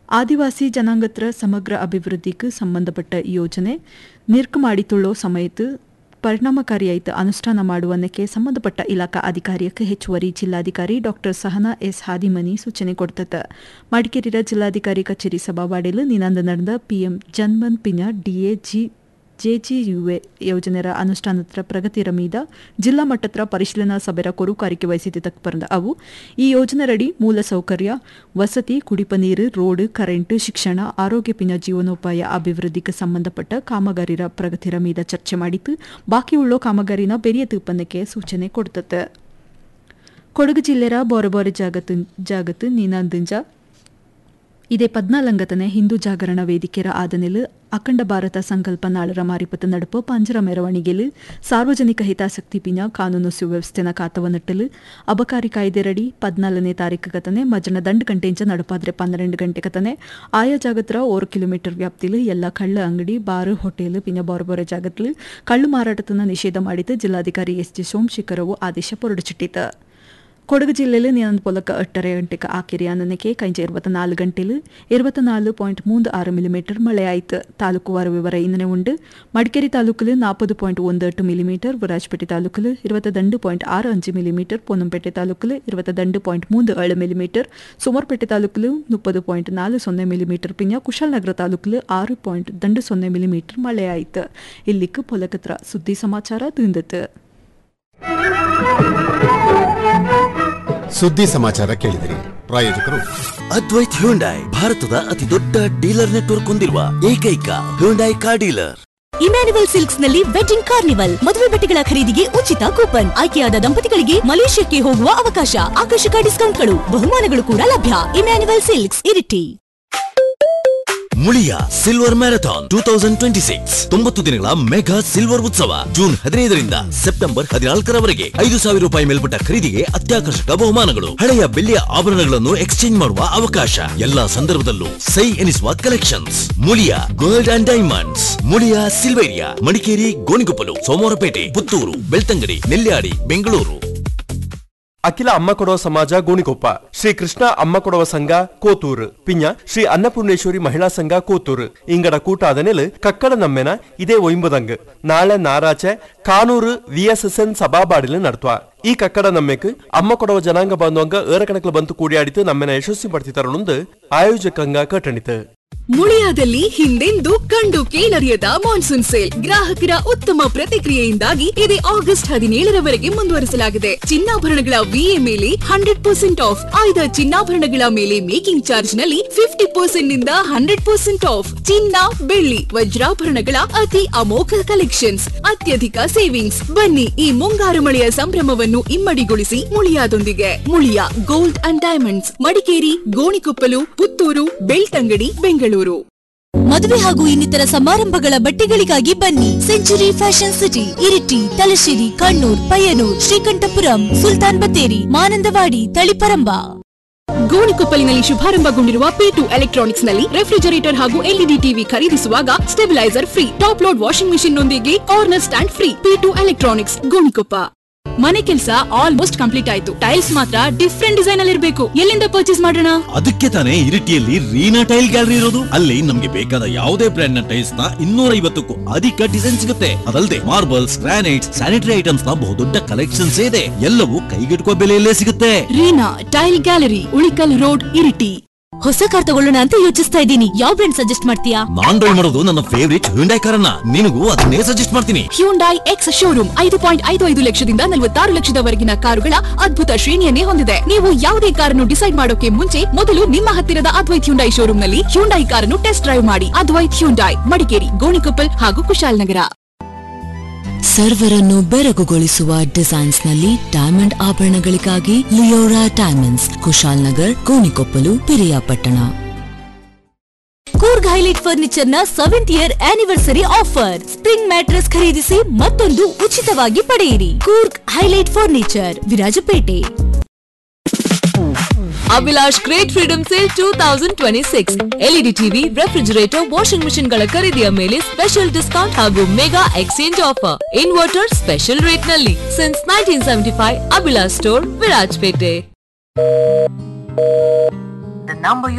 ಆದಿವಾಸಿ ಜನಾಂಗತ್ರ ಸಮಗ್ರ ಅಭಿವೃದ್ಧಿಗೆ ಸಂಬಂಧಪಟ್ಟ ಯೋಜನೆ ನಿರ್ಕ್ ಮಾಡಿತುಳ್ಳೋ ಸಮಯത്ത് ಪರಿಣಾಮಕಾರಿಯಾಯಿತು ಅನುಷ್ಠಾನ ಮಾಡುವನ್ನಕ್ಕೆ ಸಂಬಂಧಪಟ್ಟ ಇಲಾಖಾ ಅಧಿಕಾರಿಯಕ್ಕೆ ಹೆಚ್ಚುವರಿ ಜಿಲ್ಲಾಧಿಕಾರಿ ಡಾಕ್ಟರ್ ಸಹನಾ ಎಸ್ ಹಾದಿಮನಿ ಸೂಚನೆ ಕೊಡ್ತದ ಮಡಿಕೇರಿಯ ಜಿಲ್ಲಾಧಿಕಾರಿ ಕಚೇರಿ ಸಭಾವಾಡಿಲು ನಿನಾಂದ ನಡೆದ ಪಿಎಂ ಜನ್ಮನ್ ಪಿನ ಡಿಎ ಜಿ ಜೆಜಿಯುಎ ಯೋಜನೆಯ ಅನುಷ್ಠಾನದ ಪ್ರಗತಿರ ಮೀದ ಜಿಲ್ಲಾ ಮಟ್ಟದ ಪರಿಶೀಲನಾ ಸಭೆಯ ಕೊರುಕಾರಿಕೆ ವಹಿಸಿದ್ದಕ್ಕೆ ಬಂದ ಅವು ಈ ಯೋಜನೆಯಡಿ ಮೂಲ ಸೌಕರ್ಯ ವಸತಿ ಕುಡಿಪ ನೀರು ರೋಡ್ ಕರೆಂಟ್ ಶಿಕ್ಷಣ ಆರೋಗ್ಯ ಪಿನ ಜೀವನೋಪಾಯ ಅಭಿವೃದ್ಧಿಗೆ ಸಂಬಂಧಪಟ್ಟ ಕಾಮಗಾರಿರ ಪ್ರಗತಿರ ಮೀದ ಚರ್ಚೆ ಮಾಡಿದ್ದು ಬಾಕಿ ಉಳ್ಳೋ ಕಾಮಗಾರಿನ ಬೆರಿಯ ತೀರ್ಪನ್ನಕ್ಕೆ ಸೂಚನೆ ಕೊಡ್ತದೆ ಕೊಡಗು ಜಿಲ್ಲೆಯ ಬೋರಬೋರೆ ಜಾಗತ್ತು ಜಾಗತ್ತು ನೀನಾಂದಿಂಜ ಇದೇ ಪದ್ನಾಲಂಗತನೆ ಹಿಂದೂ ಜಾಗರಣ ವೇದಿಕೆರ ಆದನೆಲು ಅಖಂಡ ಭಾರತ ಸಂಕಲ್ಪ ನಾಳರ ಮಾರಿಪತ್ತು ನಡುಪು ಪಂಜರ ಮೆರವಣಿಗೆಲು ಸಾರ್ವಜನಿಕ ಹಿತಾಸಕ್ತಿ ಪಿನ ಕಾನೂನು ಸುವ್ಯವಸ್ಥೆನ ಕಾತವನಟ್ಟಲು ಅಬಕಾರಿ ಕಾಯ್ದೆರಡಿ ಪದ್ನಾಲನೇ ತಾರೀಕು ಕತನೆ ಮಜನ ದಂಡು ಗಂಟೆಂಚ ನಡುಪಾದ್ರೆ ಪನ್ನೆರಡು ಗಂಟೆ ಕತನೆ ಆಯಾ ಜಾಗತ್ರ ಓರು ಕಿಲೋಮೀಟರ್ ವ್ಯಾಪ್ತಿಲು ಎಲ್ಲ ಕಳ್ಳ ಅಂಗಡಿ ಬಾರು ಹೋಟೆಲ್ ಪಿನ ಬೋರಬೋರೆ ಜಾಗತ್ಲು ಕಳ್ಳು ಮಾರಾಟತನ ನಿಷೇಧ ಮಾಡಿದ್ದು ಜಿಲ್ಲಾಧಿಕಾರಿ ಎಸ್ ಜಿ ಸೋಮಶೇಖರವು ಆದೇಶ ಹೊರಡಿಸಿಟ್ಟಿತು ಕೊಡಗು ಜಿಲ್ಲೆಯಲ್ಲಿ ನಿರಂತ ಪೊಲಕ ಎಟ್ಟರೆ ಗಂಟೆಗೆ ಆಕೆರೆ ಅನ್ನನಕ್ಕೆ ಕೈಂಜ ಇರುವತ್ತ ನಾಲ್ಕು ಗಂಟೆಲು ಇರುವತ್ತ ನಾಲ್ಕು ಪಾಯಿಂಟ್ ಮೂಂದು ಆರು ಮಿಲಿಮೀಟರ್ ಮಳೆ ಆಯಿತು ತಾಲೂಕುವಾರ ವಿವರ ಇನ್ನೇ ಉಂಡು ಮಡಿಕೇರಿ ತಾಲೂಕಲು ನಾಲ್ಪದು ಪಾಯಿಂಟ್ ಒಂದು ಎಟ್ಟು ಮಿಲಿಮೀಟರ್ ವಿರಾಜಪೇಟೆ ತಾಲೂಕಲು ಇರುವತ್ತ ದಂಡು ಪಾಯಿಂಟ್ ಆರು ಅಂಚು ಮಿಲಿಮೀಟರ್ ಪೊನ್ನಂಪೇಟೆ ತಾಲೂಕಲು ಇರುವತ್ತ ದಂಡು ಪಾಯಿಂಟ್ ಮೂಂದು ಏಳು ಮಿಲಿಮೀಟರ್ ಸೋಮರ್ಪೇಟೆ ತಾಲೂಕಲು ಮುಪ್ಪದು ಪಾಯಿಂಟ್ ನಾಲ್ಕು ಸೊನ್ನೆ ಮಿಲಿಮೀಟರ್ ಪಿನ್ಯ ಕುಶಾಲನಗರ ತಾಲೂಕಲು ಆರು ಪಾಯಿಂಟ್ ದಂಡು ಸೊನ್ನೆ ಮಿಲಿಮೀಟರ್ ಮಳೆ ಆಯಿತು ಇಲ್ಲಿக்கு ಪೊಲಕತ್ರ ಸುದ್ದಿ ಸಮಾಚಾರ ತಿಂದಿತು ಸುದ್ದಿ ಸಮಾಚಾರ ಕೇಳಿದಿರಿ ಪ್ರಾಯೋಜಕರು ಅದ್ವೈತ್ ಹ್ಯುಂಡೈ ಭಾರತದ ಅತಿ ದೊಡ್ಡ ಡೀಲರ್ ನೆಟ್ವರ್ಕ್ ಹೊಂದಿರುವ ಏಕೈಕ Hyundai car dealer Emmanuel silks ನಲ್ಲಿ ವೆಡ್ಡಿಂಗ್ ಕಾರ್ನಿವಲ್ ಮದುವೆ ಬಟ್ಟೆಗಳ ಖರೀದಿಗೆ ಉಚಿತ ಕೂಪನ್ ಆಯ್ಕೆಯಾದ ದಂಪತಿಗಳಿಗೆ ಮಲೇಷ್ಯಾಕ್ಕೆ ಹೋಗುವ ಅವಕಾಶ ಆಕರ್ಷಕ ಡಿಸ್ಕೌಂಟ್ಗಳು ಬಹುಮಾನಗಳು ಕೂಡ ಲಭ್ಯ Emmanuel silks Iritty Muliya silver marathon two thousand twenty six ತೊಂಬತ್ತು ದಿನಗಳ ಮೆಗಾ ಸಿಲ್ವರ್ ಉತ್ಸವ ಜೂನ್ ಹದಿನೈದರಿಂದ ಸೆಪ್ಟೆಂಬರ್ ಹದಿನಾಲ್ಕರವರೆಗೆ ಐದು ಸಾವಿರ ರೂಪಾಯಿ ಮೇಲ್ಪಟ್ಟ ಖರೀದಿಗೆ ಅತ್ಯಾಕರ್ಷಕ ಬಹುಮಾನಗಳು ಹಳೆಯ ಬೆಳ್ಳಿಯ ಆಭರಣಗಳನ್ನು ಎಕ್ಸ್ಚೇಂಜ್ ಮಾಡುವ ಅವಕಾಶ ಎಲ್ಲಾ ಸಂದರ್ಭದಲ್ಲೂ ಸೈ ಎನಿಸುವ collections Muliya gold and diamonds Muliya Silveria Madikeri Gonikoppal Somwarpet Puttur Belthangady Nelyadi Bengaluru ಅಖಿಲ ಅಮ್ಮ ಕೊಡುವ ಸಮಾಜ ಗೋಣಿಕೊಪ್ಪ ಶ್ರೀ ಕೃಷ್ಣ ಅಮ್ಮ ಕೊಡುವ ಸಂಘ ಕೋತೂರು ಪಿಂಜ ಶ್ರೀ ಅನ್ನಪೂರ್ಣೇಶ್ವರಿ ಮಹಿಳಾ ಸಂಘ ಕೋತೂರು ಇಂಗಡ ಕೂಟಾದ ನೆಲು ಕಕ್ಕಡ ನಮ್ಮೆನ ಇದೇ ಒಯ್ಂಬುದಂಗ್ ನಾಳೆ ನಾರಾಚೆ ಕಾನೂರು ವಿಎಸ್ಎಸ್ಎನ್ ಸಭಾಬಾಡಿಲು ನಡ್ತುವ ಈ ಕಕ್ಕಡ ನಮ್ಮೆಕ್ ಅಮ್ಮ ಕೊಡುವ ಜನಾಂಗ ಬಾಂಧವಂಗ ಏರ ಕಣಕ್ಲು ಬಂತು ಕೂಡಿಯಾಡಿತು ನಮ್ಮೆನ ಯಶಸ್ವಿ ಪಡ್ತಿತರನುಂದು ಆಯೋಜಕಂಗ ಕಟ್ಟಣಿತು ಮುಳಿಯಾದಲ್ಲಿ ಹಿಂದೆಂದೂ ಕಂಡು ಕೇಳರಿಯದ ಮಾನ್ಸೂನ್ ಸೇಲ್ ಗ್ರಾಹಕರ ಉತ್ತಮ ಪ್ರತಿಕ್ರಿಯೆಯಿಂದಾಗಿ ಇದೇ ಆಗಸ್ಟ್ ಹದಿನೇಳರವರೆಗೆ ಮುಂದುವರಿಸಲಾಗಿದೆ ಚಿನ್ನಾಭರಣಗಳ ವಿಎ ಮೇಲೆ ಹಂಡ್ರೆಡ್ ಪರ್ಸೆಂಟ್ ಆಫ್ ಆಯ್ದ ಚಿನ್ನಾಭರಣಗಳ ಮೇಲೆ ಮೇಕಿಂಗ್ ಚಾರ್ಜ್ ನಲ್ಲಿ ಫಿಫ್ಟಿ ಪರ್ಸೆಂಟ್ ನಿಂದ ಹಂಡ್ರೆಡ್ ಪರ್ಸೆಂಟ್ ಆಫ್ ಚಿನ್ನ ಬೆಳ್ಳಿ ವಜ್ರಾಭರಣಗಳ ಅತಿ ಅಮೋಘ ಕಲೆಕ್ಷನ್ಸ್ ಅತ್ಯಧಿಕ ಸೇವಿಂಗ್ಸ್ ಬನ್ನಿ ಈ ಮುಂಗಾರು ಮಳೆಯ ಸಂಭ್ರಮವನ್ನು ಇಮ್ಮಡಿಗೊಳಿಸಿ ಮುಳಿಯಾದೊಂದಿಗೆ Muliya gold and diamonds Madikeri Gonikoppal Puttur Belthangady Bengaluru ಮದುವೆ ಹಾಗೂ ಇನ್ನಿತರ ಸಮಾರಂಭಗಳ ಬಟ್ಟೆಗಳಿಗಾಗಿ ಬನ್ನಿ century fashion city Iritty Thalassery Kannur Payyanur Sreekandapuram Sultan Bathery Mananthavady Taliparamba ಗೋಣಿಕೊಪ್ಪಲಿನಲ್ಲಿ ಶುಭಾರಂಭಗೊಂಡಿರುವ ಪಿ ಟು ಎಲೆಕ್ಟ್ರಾನಿಕ್ಸ್ ನಲ್ಲಿ ರೆಫ್ರಿಜರೇಟರ್ ಹಾಗೂ ಎಲ್ಇಡಿ ಟಿವಿ ಖರೀದಿಸುವಾಗ stabiliser free top load washing machine ನೊಂದಿಗೆ corner stand free P two electronics Gonikoppa ಮನೆ ಕೆಲಸ ಆಲ್ಮೋಸ್ಟ್ ಕಂಪ್ಲೀಟ್ ಆಯ್ತು ಟೈಲ್ಸ್ ಮಾತ್ರ ಡಿಫ್ರೆಂಟ್ ಡಿಸೈನ್ ಅಲ್ಲಿ ಇರಬೇಕು ಎಲ್ಲಿಂದ ಪರ್ಚೇಸ್ ಮಾಡೋಣ ಅದಕ್ಕೆ ತಾನೇ ಇರಿಟಿಯಲ್ಲಿ ರೀನಾ ಟೈಲ್ ಗ್ಯಾಲರಿ ಇರೋದು ಅಲ್ಲಿ ನಮ್ಗೆ ಬೇಕಾದ ಯಾವುದೇ ಬ್ರ್ಯಾಂಡ್ ನ ಟೈಲ್ಸ್ ನ ಇನ್ನೂರ ಐವತ್ತಕ್ಕೂ ಅಧಿಕ ಡಿಸೈನ್ ಸಿಗುತ್ತೆ ಅದಲ್ಲದೆ ಮಾರ್ಬಲ್ಸ್ ಗ್ರಾನೈಟ್ಸ್ ಸ್ಯಾನಿಟರಿ ಐಟಮ್ಸ್ ನ ಬಹುದೊಡ್ಡ ಕಲೆಕ್ಷನ್ಸ್ ಇದೆ ಎಲ್ಲವೂ ಕೈಗೆಟುಕುವ ಬೆಲೆಯಲ್ಲೇ ಸಿಗುತ್ತೆ Reena tile gallery Ulikkal road Iritty ಹೊಸ ಕಾರ್ ತಗೊಳ್ಳೋಣ ಅಂತ ಯೋಚಿಸ್ತಾ ಇದ್ದೀನಿ ಯಾವ ಬ್ರ್ಯಾಂಡ್ ಸಜೆಸ್ಟ್ ಮಾಡ್ತೀಯಾ ನಾನ್ ಡ್ರೈವ್ ಮಾಡೋದು ನನ್ನ ಫೇವರಿಟ್ ಹ್ಯುಂಡೈ ಕಾರನ್ನ ನಿನಗೂ ಅದನ್ನೇ ಸಜೆಸ್ಟ್ ಮಾಡ್ತೀನಿ ಹ್ಯೂಂಡೈ ಎಕ್ಸ್ ಶೋರೂಮ್ ಐದು ಪಾಯಿಂಟ್ ಐದು ಐದು ಲಕ್ಷದಿಂದ ನಲವತ್ತಾರು ಲಕ್ಷದವರೆಗಿನ ಕಾರುಗಳ ಅದ್ಭುತ ಶ್ರೇಣಿಯನ್ನೇ ಹೊಂದಿದೆ ನೀವು ಯಾವುದೇ ಕಾರನ್ನು ಡಿಸೈಡ್ ಮಾಡೋಕೆ ಮುಂಚೆ ಮೊದಲು ನಿಮ್ಮ ಹತ್ತಿರದ ಅದ್ವೈತ್ ಹ್ಯುಂಡೈ ಶೋರೂಮ್ ನಲ್ಲಿ ಹ್ಯುಂಡೈ ಕಾರನ್ನು ಟೆಸ್ಟ್ ಡ್ರೈವ್ ಮಾಡಿ ಅದ್ವೈತ್ ಹ್ಯುಂಡೈ ಮಡಿಕೇರಿ ಗೋಣಿಕೊಪ್ಪಲ್ ಹಾಗೂ ಕುಶಾಲನಗರ ಸರ್ವರನ್ನು ಬೆರಗುಗೊಳಿಸುವ ಡಿಸೈನ್ಸ್ ನಲ್ಲಿ ಡೈಮಂಡ್ ಆಭರಣಗಳಿಗಾಗಿ Leora diamonds Kushal Nagar Gonikoppal Periyapatna Coorg highlight furniture ನ seventh year anniversary offer spring mattress ಖರೀದಿಸಿ ಮತ್ತೊಂದು ಉಚಿತವಾಗಿ ಪಡೆಯಿರಿ Coorg highlight furniture Virajpet Abhilash great freedom sale two thousand twenty six LED TV refrigerator washing machine ಗಳ ಖರೀದಿಯ ಮೇಲೆ ಸ್ಪೆಷಲ್ ಡಿಸ್ಕೌಂಟ್ ಹಾಗೂ mega exchange offer inverter special rate ನಲ್ಲಿ since nineteen seventy five Abhilash store Virajpet The number you